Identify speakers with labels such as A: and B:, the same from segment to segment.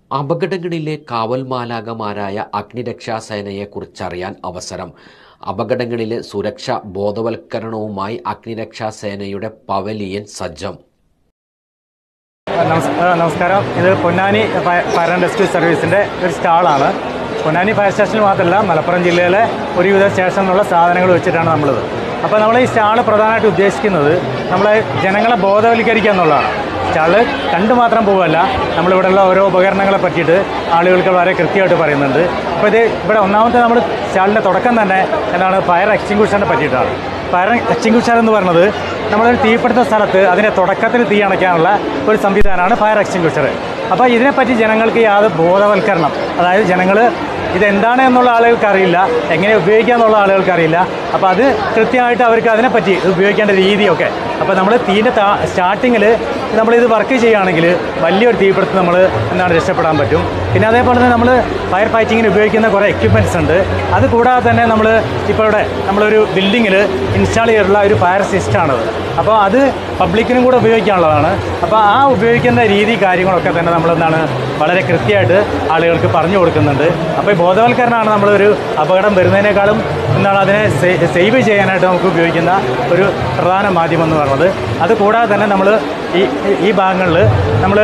A: അപകടങ്ങളിലെ കാവൽമാലാകമാരായ അഗ്നിരക്ഷാസേനയെക്കുറിച്ചറിയാൻ അവസരം അപകടങ്ങളിലെ സുരക്ഷ ബോധവൽക്കരണവുമായി അഗ്നിരക്ഷാസേനയുടെ പവലിയൻ സജ്ജം
B: നമസ്- ആ, നമസ്കാരം ഇത് പൊന്നാനി ഫയ- ഫയർ ആൻഡ് റെസ്ക്യൂ സർവീസിൻ്റെ ഒരു സ്റ്റാളാണ് പൊന്നാനി ഫയർ സ്റ്റേഷനിൽ മാത്രമല്ല മലപ്പുറം ജില്ലയിലെ ഒരുവിധ സ്റ്റേഷനിലുള്ള സാധനങ്ങൾ വെച്ചിട്ടാണ് നമ്മളിത് അപ്പോൾ നമ്മൾ ഈ സ്റ്റാൾ പ്രധാനമായിട്ട് ഉദ്ദേശിക്കുന്നത് നമ്മളെ ജനങ്ങളെ ബോധവൽക്കരിക്കുക എന്നുള്ളതാണ് സ്റ്റാള് കണ്ടു മാത്രം പോവല്ല നമ്മളിവിടെയുള്ള ഓരോ ഉപകരണങ്ങളെ പറ്റിയിട്ട് ആളുകൾക്ക് വളരെ കൃത്യമായിട്ട് പറയുന്നുണ്ട് അപ്പോൾ ഇത് ഇവിടെ ഒന്നാമത്തെ നമ്മൾ സ്റ്റാളിൻ്റെ തുടക്കം തന്നെ എന്താണ് ഫയർ എക്സ്റ്റിങ്ക്വിഷറിനെ പറ്റിയിട്ടാണ് ഫയർ എക്സ്റ്റിങ്ക്വിഷർ എന്ന് പറയുന്നത് നമ്മളൊരു തീപിടുത്ത സ്ഥലത്ത് അതിൻ്റെ തുടക്കത്തിൽ തീ അണയ്ക്കാനുള്ള ഒരു സംവിധാനമാണ് ഫയർ എക്സ്റ്റിങ്ക്വിഷർ അപ്പോൾ ഇതിനെപ്പറ്റി ജനങ്ങൾക്ക് യാതൊരു ബോധവൽക്കരണം അതായത് ജനങ്ങൾ ഇതെന്താണ് എന്നുള്ള ആളുകൾക്ക് അറിയില്ല എങ്ങനെ ഉപയോഗിക്കുക എന്നുള്ള ആളുകൾക്ക് അറിയില്ല അപ്പോൾ അത് കൃത്യമായിട്ട് അവർക്ക് അതിനെപ്പറ്റി ഇത് ഉപയോഗിക്കേണ്ട രീതിയൊക്കെ അപ്പോൾ നമ്മൾ തീൻ്റെ സ്റ്റാർട്ടിങ്ങിൽ നമ്മളിത് വർക്ക് ചെയ്യുകയാണെങ്കിൽ വലിയൊരു തീപിടുത്തം നമ്മൾ എന്താണ് രക്ഷപ്പെടാൻ പറ്റും പിന്നെ അതേപോലെ തന്നെ നമ്മൾ ഫയർ ഫൈറ്റിങ്ങിന് ഉപയോഗിക്കുന്ന കുറേ എക്യുപ്മെൻറ്റ്സ് ഉണ്ട് അത് കൂടാതെ തന്നെ നമ്മൾ ഇപ്പോൾ ഇവിടെ നമ്മളൊരു ബിൽഡിങ്ങിൽ ഇൻസ്റ്റാൾ ചെയ്തിട്ടുള്ള ഒരു ഫയർ സിസ്റ്റമാണത് അപ്പോൾ അത് പബ്ലിക്കിനും കൂടെ ഉപയോഗിക്കാനുള്ളതാണ് അപ്പോൾ ആ ഉപയോഗിക്കുന്ന രീതി കാര്യങ്ങളൊക്കെ തന്നെ നമ്മളെന്താണ് വളരെ കൃത്യമായിട്ട് ആളുകൾക്ക് പറഞ്ഞു കൊടുക്കുന്നുണ്ട് അപ്പോൾ ഈ ബോധവൽക്കരണമാണ് നമ്മളൊരു അപകടം വരുന്നതിനേക്കാളും എന്താണ് അതിനെ സേവ് ചെയ്യാനായിട്ട് നമുക്ക് ഉപയോഗിക്കുന്ന ഒരു പ്രധാന മാധ്യമം എന്ന് പറയുന്നത് അത് കൂടാതെ തന്നെ നമ്മൾ ഈ ഈ ഭാഗങ്ങളിൽ നമ്മൾ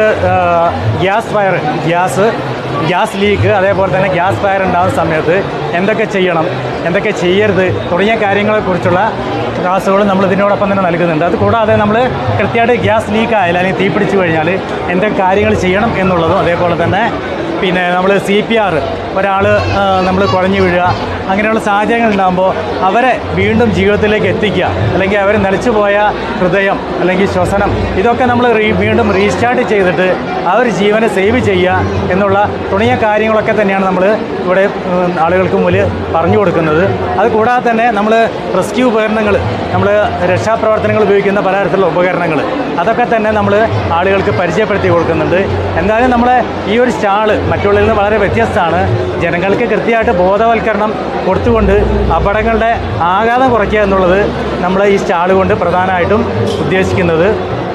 B: gas fire gas gas leak അതേപോലെ തന്നെ ഗ്യാസ് ഫയർ ഉണ്ടാകുന്ന സമയത്ത് എന്തൊക്കെ ചെയ്യണം എന്തൊക്കെ ചെയ്യരുത് തുടങ്ങിയ കാര്യങ്ങളെക്കുറിച്ചുള്ള ക്ലാസ്സുകൾ നമ്മൾ ഇതിനോടൊപ്പം തന്നെ നൽകുന്നുണ്ട് അത് കൂടാതെ നമ്മൾ കൃത്യമായിട്ട് ഗ്യാസ് ലീക്ക് ആയാലും അല്ലെങ്കിൽ തീ പിടിച്ചു കഴിഞ്ഞാൽ എന്തൊക്കെ കാര്യങ്ങൾ ചെയ്യണം എന്നുള്ളതും അതേപോലെ തന്നെ പിന്നെ നമ്മൾ സി പി ആർ ഒരാൾ നമ്മൾ കുഴഞ്ഞു വീഴുക അങ്ങനെയുള്ള സാഹചര്യങ്ങൾ ഉണ്ടാകുമ്പോൾ അവരെ വീണ്ടും ജീവിതത്തിലേക്ക് എത്തിക്കുക അല്ലെങ്കിൽ അവർ നിലച്ചു പോയ ഹൃദയം അല്ലെങ്കിൽ ശ്വസനം ഇതൊക്കെ നമ്മൾ റീ വീണ്ടും റീസ്റ്റാർട്ട് ചെയ്തിട്ട് ആ ഒരു ജീവനെ സേവ് ചെയ്യുക എന്നുള്ള തുടങ്ങിയ കാര്യങ്ങളൊക്കെ തന്നെയാണ് നമ്മൾ ഇവിടെ ഉം, ആളുകൾക്ക് മുന്നിൽ പറഞ്ഞു കൊടുക്കുന്നത് അത് കൂടാതെ തന്നെ നമ്മൾ റെസ്ക്യൂ ഉപകരണങ്ങൾ നമ്മൾ രക്ഷാപ്രവർത്തനങ്ങൾ ഉപയോഗിക്കുന്ന പലതരത്തിലുള്ള ഉപകരണങ്ങൾ അതൊക്കെ തന്നെ നമ്മൾ ആളുകൾക്ക് പരിചയപ്പെടുത്തി കൊടുക്കുന്നുണ്ട് എന്തായാലും നമ്മളെ ഈ ഒരു സ്റ്റാള് മറ്റുള്ളതിൽ നിന്ന് വളരെ വ്യത്യസ്തമാണ് ജനങ്ങൾക്ക് കൃത്യമായിട്ട് ബോധവൽക്കരണം കൊടുത്തുകൊണ്ട് അപകടങ്ങളുടെ ആഘാതം കുറയ്ക്കുക എന്നുള്ളത് നമ്മൾ ഈ സ്റ്റാള് കൊണ്ട് പ്രധാനമായിട്ടും ഉദ്ദേശിക്കുന്നത്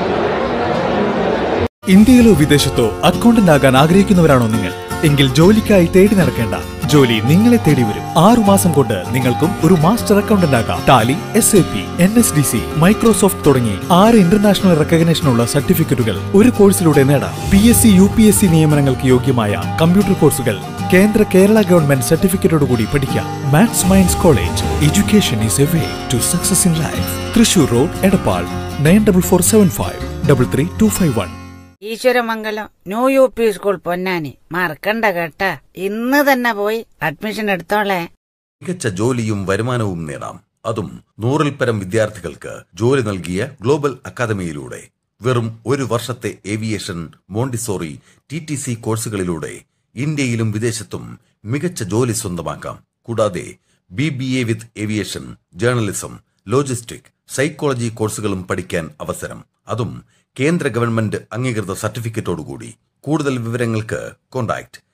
C: ഇന്ത്യയിലോ വിദേശത്തോ അക്കൗണ്ടന്റ് ആകാൻ ആഗ്രഹിക്കുന്നവരാണോ നിങ്ങൾ എങ്കിൽ ജോലിക്കായി തേടി നടക്കേണ്ട ജോലി നിങ്ങളെ തേടി വരും ആറു മാസം കൊണ്ട് നിങ്ങൾക്കും ഒരു മാസ്റ്റർ അക്കൗണ്ടന്റ് ആകാം Tally S A P N S D C Microsoft തുടങ്ങി ആറ് ഇന്റർനാഷണൽ റെക്കഗ്നേഷനുള്ള സർട്ടിഫിക്കറ്റുകൾ ഒരു കോഴ്സിലൂടെ നേടാം P S C U P S C നിയമനങ്ങൾക്ക് യോഗ്യമായ കമ്പ്യൂട്ടർ കോഴ്സുകൾ കേന്ദ്ര കേരള ഗവൺമെന്റ് സർട്ടിഫിക്കറ്റോടുകൂടി പഠിക്കാം maths minds college education is a way to success in life Thrissur road Edappal nine double four seven five double three two five one
D: Eswaramangalam new U P school Ponnani മറക്കണ്ട കേട്ടാ ഇന്ന് തന്നെ പോയി അഡ്മിഷൻ എടുത്തോളേ
E: മികച്ച ജോലിയും വരുമാനവും നേടാം അതും നൂറിൽ പരം വിദ്യാർത്ഥികൾക്ക് ജോലി നൽകിയ ഗ്ലോബൽ അക്കാദമിയിലൂടെ വെറും ഒരു വർഷത്തെ aviation montessori T T C കോഴ്സുകളിലൂടെ ഇന്ത്യയിലും വിദേശത്തും മികച്ച ജോലി സ്വന്തമാക്കാം കൂടാതെ B B A with aviation journalism logistic psychology കോഴ്സുകളും പഠിക്കാൻ അവസരം അതും കേന്ദ്ര ഗവൺമെന്റ് അംഗീകൃത സർട്ടിഫിക്കറ്റോടുകൂടി കൂടുതൽ വിവരങ്ങൾക്ക് കോൺടാക്ട്